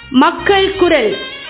மக்கள் குரல்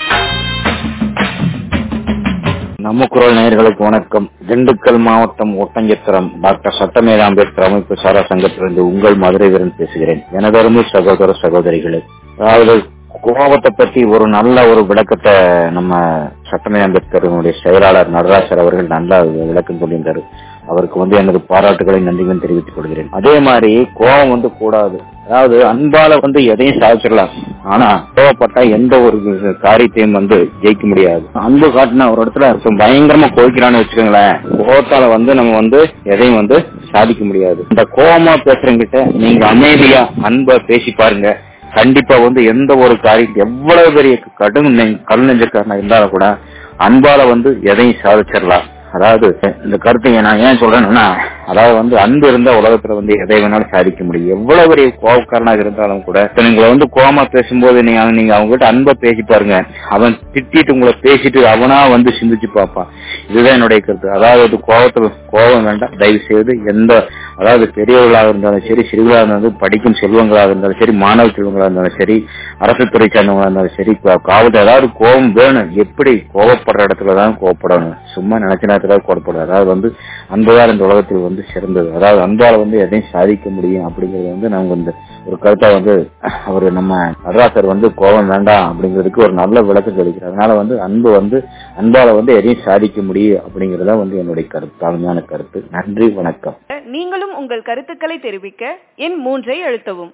நம்ம குரல் நேயர்களுக்கு வணக்கம் திண்டுக்கல் மாவட்டம் ஒட்டஞ்சத்திரம் டாக்டர் சட்டமேத அம்பேத்கர் அமைப்பு சாரா சங்கத்திலிருந்து உங்கள் மதுரை வீரன் பேசுகிறேன் எனதருமை சகோதர சகோதரிகளே அதாவது கோபத்தை பற்றி ஒரு நல்ல ஒரு விளக்கத்தை நம்ம சட்டமே அம்பேத்கருடைய செயலாளர் நடராசர் அவர்கள் நல்லா விளக்கம் சொல்லியிருந்தாரு அவருக்கு வந்து எனது பாராட்டுகளை நன்றிகளும் தெரிவித்துக் கொள்கிறேன் அதே மாதிரி கோபம் வந்து கூடாது அதாவது அன்பால வந்து எதையும் சாதிச்சிடலாம் ஆனா கோவப்பட்டா எந்த ஒரு காரியத்தையும் வந்து ஜெயிக்க முடியாது அன்பு காட்டின ஒரு இடத்துல பயங்கரமா கோவிக்கிறான்னு வச்சுக்கோங்களேன் கோபத்தால வந்து நம்ம வந்து எதையும் வந்து சாதிக்க முடியாது இந்த கோபமா பேசுறவங்கிட்ட நீங்க அமைதியா அன்பா பேசி பாருங்க கண்டிப்பா வந்து எந்த ஒரு காரியம் எவ்வளவு பெரிய கடும் கல் நெஞ்சக்காரனா இருந்தாலும் கூட அன்பால வந்து எதையும் சாதிச்சிடலாம் அதாவது இந்த கருத்தை நான் ஏன் சொல்றேன்னா அதாவது வந்து அன்பு இருந்தா உலகத்துல வந்து எதை வேணாலும் சாதிக்க முடியும் எவ்வளவு பெரிய கோபக்காரனாக இருந்தாலும் கூட உங்களை வந்து கோபமா பேசும்போது நீங்க நீங்க அவங்க கிட்ட அன்பை பேசி பாருங்க அவன் திட்டிட்டு உங்களை பேசிட்டு அவனா வந்து சிந்திச்சு பார்ப்பான் இதுதான் என்னுடைய கருத்து அதாவது கோபத்துல கோபம் வேண்டாம் தயவு செய்து எந்த அதாவது பெரியவர்களாக இருந்தாலும் சரி சிறுவர்களாக இருந்தாலும் படிக்கும் செல்வங்களாக இருந்தாலும் சரி மாணவ செல்வங்களாக இருந்தாலும் சரி அரசு துறை சார்ந்தவங்களா இருந்தாலும் சரி காவல் ஏதாவது கோபம் வேணும் எப்படி கோபப்படுற இடத்துலதான் கோபப்படணும் சும்மா நினைச்ச நேரத்துல கோபப்படும் அதாவது வந்து அன்புதான் இந்த உலகத்தில் வந்து சிறந்தது அதாவது அன்பால வந்து எதையும் சாதிக்க முடியும் அப்படிங்கறது வந்து நாங்க வந்து ஒரு கருத்தா வந்து அவர் நம்ம நடராசர் வந்து கோபம் வேண்டாம் அப்படிங்கிறதுக்கு ஒரு நல்ல விளக்கம் சொல்லிக்கிறார் அதனால வந்து அன்பு வந்து அன்பால வந்து எதையும் சாதிக்க முடியும் அப்படிங்கறதா வந்து என்னுடைய கருத்து தாழ்மையான கருத்து நன்றி வணக்கம் நீங்களும் உங்கள் கருத்துக்களை தெரிவிக்க எண் மூன்றை அழுத்தவும்